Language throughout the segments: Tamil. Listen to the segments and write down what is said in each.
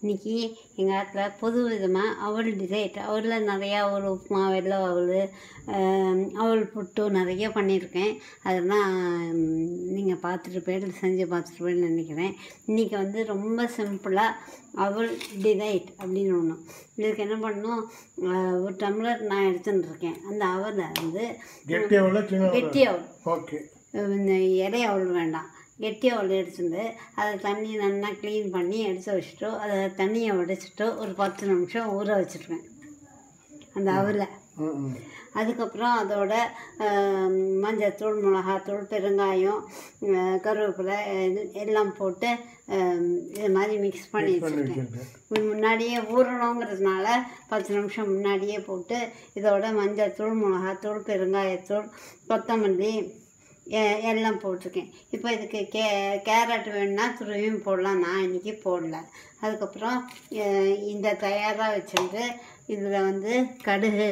இன்னைக்கு எங்கள் ஆத்தில் புது விதமாக அவல் டிசைட் அவலில் நிறையா அவல் உப்புமா வெள்ளை அவல் ஆம், அவல் புட்டு நிறைய பண்ணியிருக்கேன் அதெல்லாம் நீங்கள் பார்த்துருப்பேன் செஞ்சு பார்த்துருப்பேன்னு நினைக்கிறேன் இன்றைக்கி வந்து ரொம்ப சிம்பிளாக அவல் டிலைட் அப்படின்னு ஒன்று இதுக்கு என்ன பண்ணணும் ஆஹ், ஒரு டம்ளர் நான் எடுத்துன்னு இருக்கேன் அந்த அவலை வந்து கெட்டி எவ்வளோ சின்ன கெட்டி அவல் ஓகே இந்த இலை அவல் வேண்டாம் கெட்டி அவல் எடுத்துட்டு அதை தண்ணி நல்லா க்ளீன் பண்ணி எடுத்து வச்சுட்டு அதை தண்ணியை வடிச்சிட்டு ஒரு பத்து நிமிஷம் ஊற வச்சுருவேன் அந்த அவலை ம் ம் அதுக்கப்புறம் அதோட ஆம், மஞ்சத்தூள் மிளகாத்தூள் பெருங்காயம் ஆ, கருவேப்பிலை இது எல்லாம் போட்டு ஆம், இது மாதிரி மிக்ஸ் பண்ணி பண்ணி வச்சுருக்கேன் வச்சுருக்கேன் முன்னாடியே ஊறணுங்கிறதுனால பத்து நிமிஷம் முன்னாடியே போட்டு இதோட மஞ்சத்தூள் மிளகாத்தூள் பெருங்காயத்தூள் கொத்தமல்லி எ- எல்லாம் போட்டிருக்கேன் இப்போ இதுக்கு கே கேரட் வேணும்னா துருவியும் போடலாம் நான் இன்றைக்கி போடல அதுக்கப்புறம் அஹ், இந்த தயாராக வச்சுட்டு இதில் வந்து கடுகு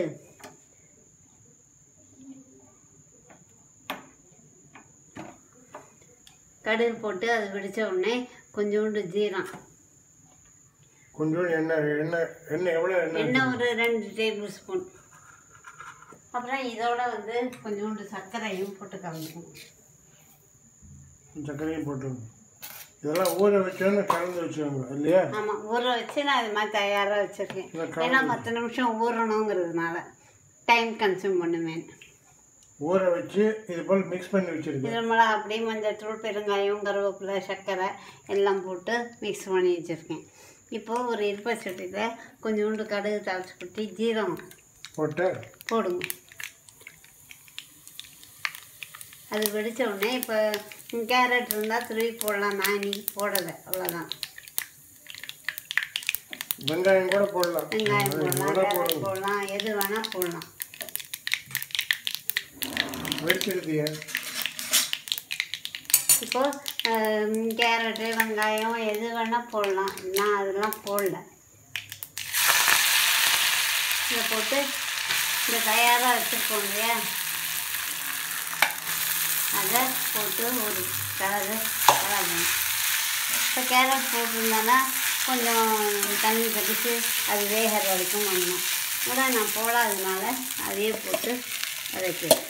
கடுகு போட்டு அது வெடிச்ச உடனே கொஞ்சோண்டு ஜீரம் கொஞ்சோண்டு எண்ணெய் எண்ணெய் எண்ணெய் எவ்வளோ எண்ணெய் எண்ணெய் ஒரு ரெண்டு டேபிள் ஸ்பூன் அப்புறம் இதோட வந்து கொஞ்சோண்டு சர்க்கரையும் போட்டு கலந்துக்கணும் சர்க்கரையும் போட்டுருங்க இதெல்லாம் ஊற வச்சோன்னு கலந்து வச்சுக்கோங்க இல்லையா ஆமாம் ஊற வச்சு நான் இது மாதிரி தயாராக வச்சுருக்கேன் இதை கலந்து- ஏன்னா பத்து நிமிஷம் ஊறணுங்கிறதுனால டைம் கன்சியூம் பண்ணுவேன் ஊற வச்சு இது போல் மிக்ஸ் பண்ணி வச்சுருக்கேன் இதில் மிளகா அப்படியே மஞ்சத்தூள் பெருங்காயம் கருவேப்பிலை சர்க்கரை எல்லாம் போட்டு மிக்ஸ் பண்ணி வச்சுருக்கேன் இப்போது ஒரு இருப்பை சட்டியில் கொஞ்சோண்டு கடுகு தாளிச்சு கொட்டி ஜீரகம் போட்டு போடுங்க அது வெடிச்ச உடனே இப்போ கேரட் இருந்தால் துருவி போடலாம் நான் இன்னைக்கு போடலை அவ்வளோதான் வெங்காயம் கூட போடலாம் வெங்காயம் போடலாம் கூட கேரட் போடுங்க போடலாம் எது வேணால் போடலாம் வெடிச்சிருதியா இப்போது கேரட்டு வெங்காயம் எது வேணால் போடலாம் நான் அதெல்லாம் போடல இதை போட்டு இந்த தயாராக வச்சுருக்கோம் இல்லையா அதை போட்டு ஒரு கலரு கலரணும் இப்போ கேரட் போட்டிருந்தோன்னா கொஞ்சம் தண்ணி கட்டிச்சு அது வேகிற வரைக்கும் பண்ணணும் ஆனால் நான் போடாததுனால அதையே போட்டு வதக்கிடுவேன்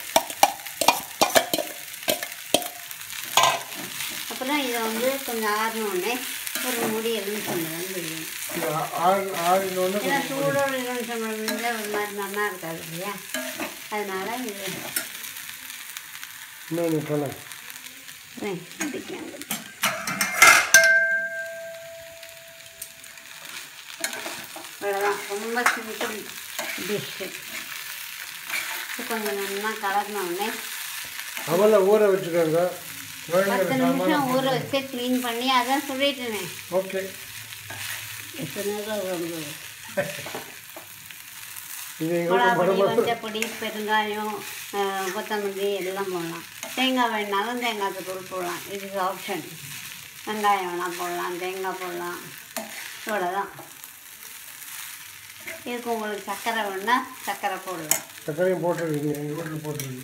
அப்புறம் இதை வந்து கொஞ்சம் ஆறினோடனே ஒரு முடி எலுமிச்சம்பழம் பிடிக்கணும் இது ஆறு ஆறினோன்னு ஏன்னா சூடோடு எலுமிச்சம்பழம் இருந்தால் ஒரு மாதிரி நல்லா இருக்காது இல்லையா அதனால இது இன்னொன்று கலர் ஏய், பிடிக்காது. அவ்வளோதான் ரொம்ப சிம்பிள் டிஷ்ஷு கொஞ்சம் நல்லா கலர்னோடனே அவலை ஊற வச்சுக்கோங்க வேணுங்கிற பத்து நிமிஷம் சாமான் ஊற வச்சு க்ளீன் பண்ணி அதான் சொல்லிட்டேனே ஓகே எத்தனை ரொம்ப இது எங்கள் வீட்டு மிளகாப்பொடி மரபு மஞ்சப்பொடி பெருங்காயம் அஹ், கொத்தமல்லி எல்லாம் போடலாம் தேங்காய் வேணாலும் தேங்காய் தூள் போடலாம் இதுக்கு ஆப்ஷன் வெங்காயம் வேணால் போடலாம் தேங்காய் போடலாம் இவ்வளோதான் இதுக்கு உங்களுக்கு சர்க்கரை வேணா சர்க்கரை போடலாம் சர்க்கரையும் போட்டுருக்கீங்க எங்கள் வீட்டில் போட்டுருக்கு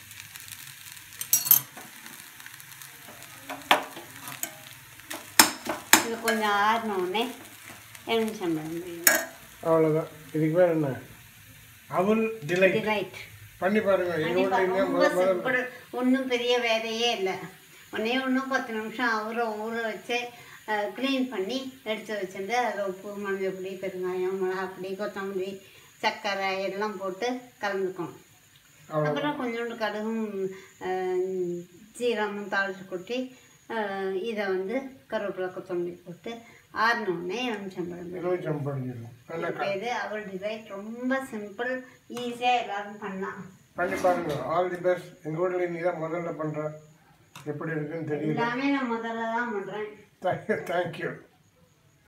இது கொஞ்சம் ஆறின உடனே எலுமிச்சம்பழம் பிழியணும். அவ்வளோதான் இதுக்கு பேர் என்ன அவல் டிலைட் டிலைட் பண்ணி பாருங்க எங்கள் கண்டிப்பா வீட்டில் ரொம்ப முதல் முதல்ல சிம்பிள் ஒன்றும் பெரிய வேலையே இல்லை ஒன்றே ஒன்றும் பத்து நிமிஷம் ஊற ஊற வச்சு க்ளீன் பண்ணி எடுத்து வச்சுட்டு அதில் உப்பு மஞ்சள் பொடி பெருங்காயம் மிளகாப்பொடி கொத்தமல்லி சர்க்கரை எல்லாம் போட்டு கலந்துக்கணும் அவ்வளோ அப்புறம் கொஞ்சோண்டு கடுகும் அஹ், சீரகமும் தாளிச்சு கொட்டி அஹ், இதை வந்து கருவேப்பிலை கொத்தமல்லி போட்டு ஆறினோடனே எலுமிச்சம்பழம் போடணும். எலுமிச்சம் பண்ணிடணும் நல்லா இப்போ இது அவள் டிசைட் ரொம்ப சிம்பிள் ஈஸியாக எல்லாரும் பண்ணலாம் பண்ணி பாருங்க ஆல் தி பெஸ்ட் எங்கள் வீட்டில் நீ தான் முதல்ல பண்ணுற எப்படி இருக்குன்னு தெரியல எல்லாமே நான் முதல்ல தான் பண்ணுறேன் தேங்க்யூ தேங்க்யூ